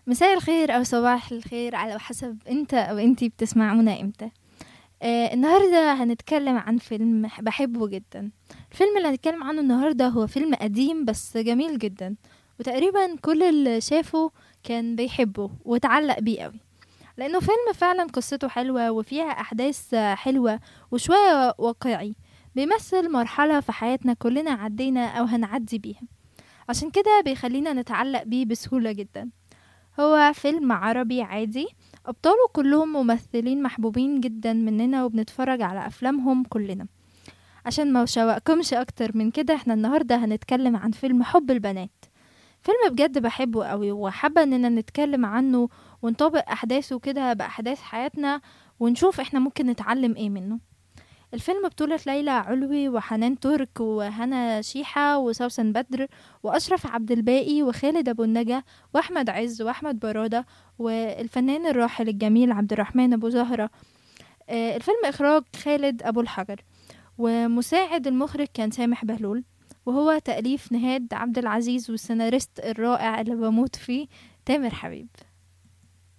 مساء الخير أو صباح الخير على حسب انت أو انتي بتسمعونا امتى آه النهاردة هنتكلم عن فيلم بحبه جدا الفيلم اللي هنتكلم عنه النهاردة هو فيلم قديم بس جميل جدا وتقريبا كل اللي شافه كان بيحبه وتعلق بيه قوي لأنه فيلم فعلا قصته حلوة وفيها أحداث حلوة وشوية واقعي بيمثل مرحلة في حياتنا كلنا عدينا أو هنعدي بيها عشان كده بيخلينا نتعلق بيه بسهولة جدا هو فيلم عربي عادي أبطاله كلهم ممثلين محبوبين جدا مننا وبنتفرج على أفلامهم كلنا عشان ما شوقكمش أكتر من كده احنا النهاردة هنتكلم عن فيلم حب البنات فيلم بجد بحبه قوي وحابة اننا نتكلم عنه ونطابق أحداثه كده بأحداث حياتنا ونشوف احنا ممكن نتعلم ايه منه الفيلم بطولة ليلى علوي وحنان ترك وهنا شيحة وسوسن بدر وأشرف عبد الباقي وخالد أبو النجا وأحمد عز وأحمد برادة والفنان الراحل الجميل عبد الرحمن أبو زهرة آه، الفيلم إخراج خالد أبو الحجر ومساعد المخرج كان سامح بهلول وهو تأليف نهاد عبد العزيز والسيناريست الرائع اللي بموت فيه تامر حبيب